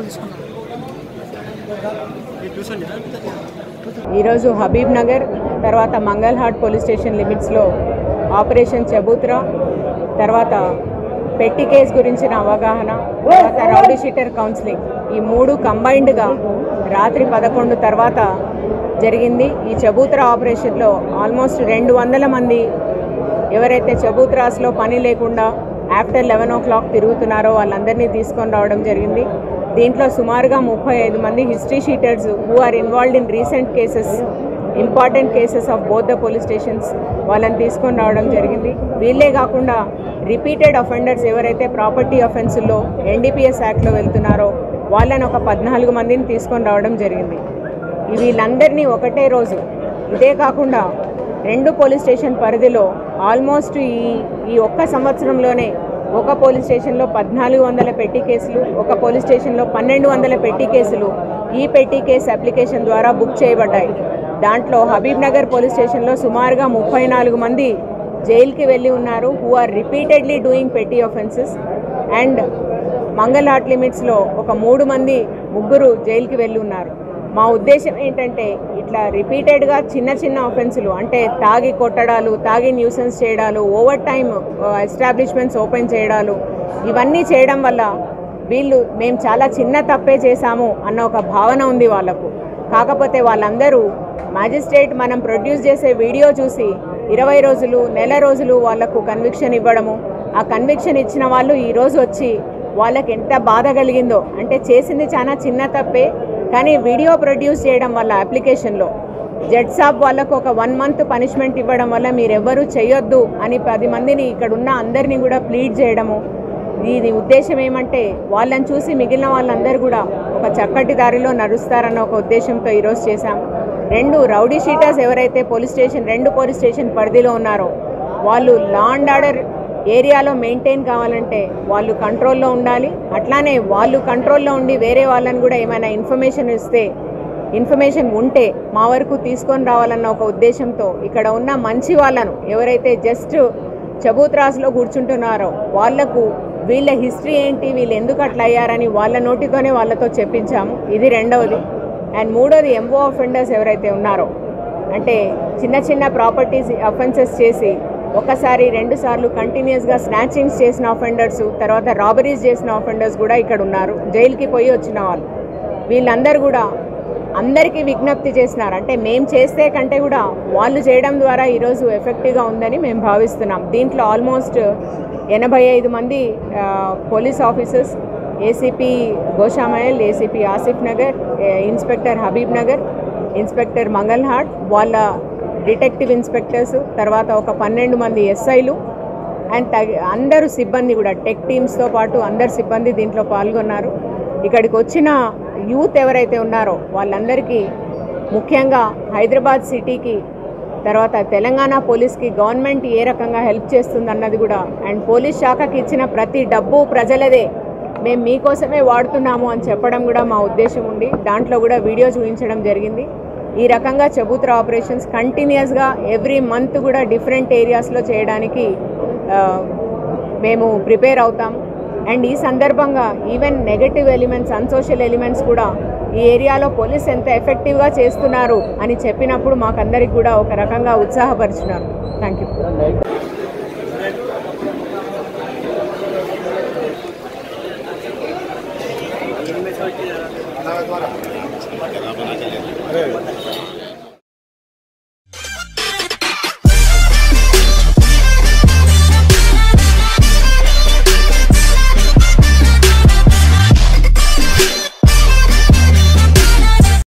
చర్యలు తీసుకున్నారు ఈరోజు హబీబ్ నగర్ తర్వాత మంగళహాట్ పోలీస్ స్టేషన్ లిమిట్స్లో ఆపరేషన్ చబూత్రా తర్వాత పెట్టి కేస్ గురించిన అవగాహన తర్వాత రౌడీ షీటర్ కౌన్సిలింగ్ ఈ మూడు కంబైన్డ్గా రాత్రి పదకొండు తర్వాత జరిగింది ఈ చబూత్రా ఆపరేషన్లో ఆల్మోస్ట్ రెండు వందల మంది ఎవరైతే చబూత్రాస్లో పని లేకుండా ఆఫ్టర్ లెవెన్ ఓ క్లాక్ తిరుగుతున్నారో వాళ్ళందరినీ తీసుకొని రావడం జరిగింది దీంట్లో సుమారుగా ముప్పై ఐదు మంది history sheeters who are involved in recent cases important cases of both the police stations వాళ్ళని తీసుకొని రావడం జరిగింది వీళ్ళే కాకుండా రిపీటెడ్ అఫెండర్స్ ఎవరైతే ప్రాపర్టీ అఫెన్సుల్లో ఎన్డీపీఎస్ యాక్ట్లో వెళ్తున్నారో వాళ్ళని ఒక పద్నాలుగు మందిని తీసుకొని రావడం జరిగింది ఈ వీళ్ళందరినీ ఒకటే రోజు ఇదే కాకుండా రెండు పోలీస్ స్టేషన్ పరిధిలో ఆల్మోస్ట్ ఈ ఈ ఒక్క సంవత్సరంలోనే ఒక పోలీస్ స్టేషన్లో పద్నాలుగు వందల పెట్టి కేసులు ఒక పోలీస్ స్టేషన్లో పన్నెండు వందల పెట్టి కేసులు ఈ పెట్టి కేసు అప్లికేషన్ ద్వారా బుక్ చేయబడ్డాయి దాంట్లో హబీబ్ నగర్ పోలీస్ స్టేషన్లో సుమారుగా ముప్పై నాలుగు మంది జైలుకి వెళ్ళి ఉన్నారు who are repeatedly doing petty offences and Mangalhat లిమిట్స్లో ఒక మూడు మంది ముగ్గురు జైలుకి వెళ్ళి ఉన్నారు మా ఉద్దేశం ఏంటంటే ఇట్లా రిపీటెడ్గా చిన్న చిన్న ఆఫెన్సులు అంటే తాగి కొట్టడాలు తాగి న్యూసెన్స్ చేయడాలు ఓవర్ టైమ్ ఎస్టాబ్లిష్మెంట్స్ ఓపెన్ చేయడాలు ఇవన్నీ చేయడం వల్ల వీళ్ళు మేము చాలా చిన్న తప్పే చేశాము అన్న ఒక భావన ఉంది వాళ్ళకు కాకపోతే వాళ్ళందరూ మ్యాజిస్ట్రేట్ మనం ప్రొడ్యూస్ చేసే వీడియో చూసి ఇరవై రోజులు నెల రోజులు వాళ్లకు కన్విక్షన్ ఇవ్వడము ఆ కన్విక్షన్ ఇచ్చిన వాళ్ళు ఈరోజు వచ్చి వాళ్ళకి ఎంత బాధ కలిగిందో అంటే చేసింది చాలా చిన్న తప్పే కానీ వీడియో ప్రొడ్యూస్ చేయడం వల్ల అప్లికేషన్లో జడ్ సాబ్ వాళ్ళకు ఒక వన్ మంత్ పనిష్మెంట్ ఇవ్వడం వల్ల మీరెవ్వరూ చేయొద్దు అని పది మందిని ఇక్కడ ఉన్న అందరినీ కూడా ప్లీడ్ చేయడము దీని ఉద్దేశం ఏమంటే వాళ్ళని చూసి మిగిలిన వాళ్ళందరూ కూడా ఒక చక్కటి దారిలో నడుస్తారన్న ఒక ఉద్దేశంతో ఈరోజు చేశాం రెండు రౌడీ షీటర్స్ ఎవరైతే పోలీస్ స్టేషన్ రెండు పోలీస్ స్టేషన్ పరిధిలో ఉన్నారో వాళ్ళు లా అండ్ ఆర్డర్ ఏరియాలో మెయింటైన్ కావాలంటే వాళ్ళు కంట్రోల్లో ఉండాలి అట్లానే వాళ్ళు కంట్రోల్లో ఉండి వేరే వాళ్ళని కూడా ఏమైనా ఇన్ఫర్మేషన్ ఇస్తే ఇన్ఫర్మేషన్ ఉంటే మా వరకు తీసుకొని రావాలన్న ఒక ఉద్దేశంతో ఇక్కడ ఉన్న మంచి వాళ్ళను ఎవరైతే జస్ట్ చబూత్రాస్లో కూర్చుంటున్నారో వాళ్లకు వీళ్ళ హిస్టరీ ఏంటి వీళ్ళు ఎందుకు అట్లా అయ్యారని వాళ్ళ నోటితోనే వాళ్ళతో చెప్పించాము ఇది రెండవది అండ్ మూడోది ఎంఓ అఫెండర్స్ ఎవరైతే ఉన్నారో అంటే చిన్న చిన్న ప్రాపర్టీస్ అఫెన్సెస్ చేసి ఒకసారి రెండు సార్లు కంటిన్యూస్గా స్నాచింగ్స్ చేసిన అఫెండర్స్ తర్వాత రాబరీస్ చేసిన అఫెండర్స్ కూడా ఇక్కడ ఉన్నారు జైలుకి పోయి వచ్చిన వాళ్ళు వీళ్ళందరూ కూడా అందరికీ విజ్ఞప్తి చేసినారు అంటే మేము చేస్తే కంటే కూడా వాళ్ళు చేయడం ద్వారా ఈరోజు ఎఫెక్టివ్గా ఉందని మేము భావిస్తున్నాం దీంట్లో ఆల్మోస్ట్ ఎనభై ఐదు మంది ఆ, police officers ACP Goshamahal ACP Asif Nagar ఏ, ఇన్స్పెక్టర్ హబీబ్ నగర్ ఇన్స్పెక్టర్ మంగళహాట్ వాళ్ళ డిటెక్టివ్ ఇన్స్పెక్టర్స్ తర్వాత ఒక పన్నెండు మంది ఎస్ఐలు అండ్ తగి అందరూ సిబ్బంది కూడా టెక్ టీమ్స్తో పాటు అందరు సిబ్బంది దీంట్లో పాల్గొన్నారు ఇక్కడికి వచ్చిన యూత్ ఎవరైతే ఉన్నారో వాళ్ళందరికీ ముఖ్యంగా హైదరాబాద్ సిటీకి తర్వాత తెలంగాణ పోలీస్కి గవర్నమెంట్ ఏ రకంగా హెల్ప్ చేస్తుందన్నది కూడా అండ్ పోలీస్ శాఖకి ఇచ్చిన ప్రతి డబ్బు ప్రజలదే మేము మీకోసమే వాడుతున్నాము అని చెప్పడం కూడా మా ఉద్దేశం ఉంది దాంట్లో కూడా వీడియో చూపించడం జరిగింది ఈ రకంగా చబూత్రా ఆపరేషన్స్ కంటిన్యూస్గా ఎవ్రీ మంత్ కూడా డిఫరెంట్ ఏరియాస్లో చేయడానికి ఆ, మేము ప్రిపేర్ అవుతాం అండ్ ఈ సందర్భంగా even negative elements unsocial elements కూడా ఈ ఏరియాలో పోలీస్ ఎంత ఎఫెక్టివ్గా చేస్తున్నారు అని చెప్పినప్పుడు మాకందరికి కూడా ఒక రకంగా ఉత్సాహపరిచినారు థ్యాంక్ యూ अरे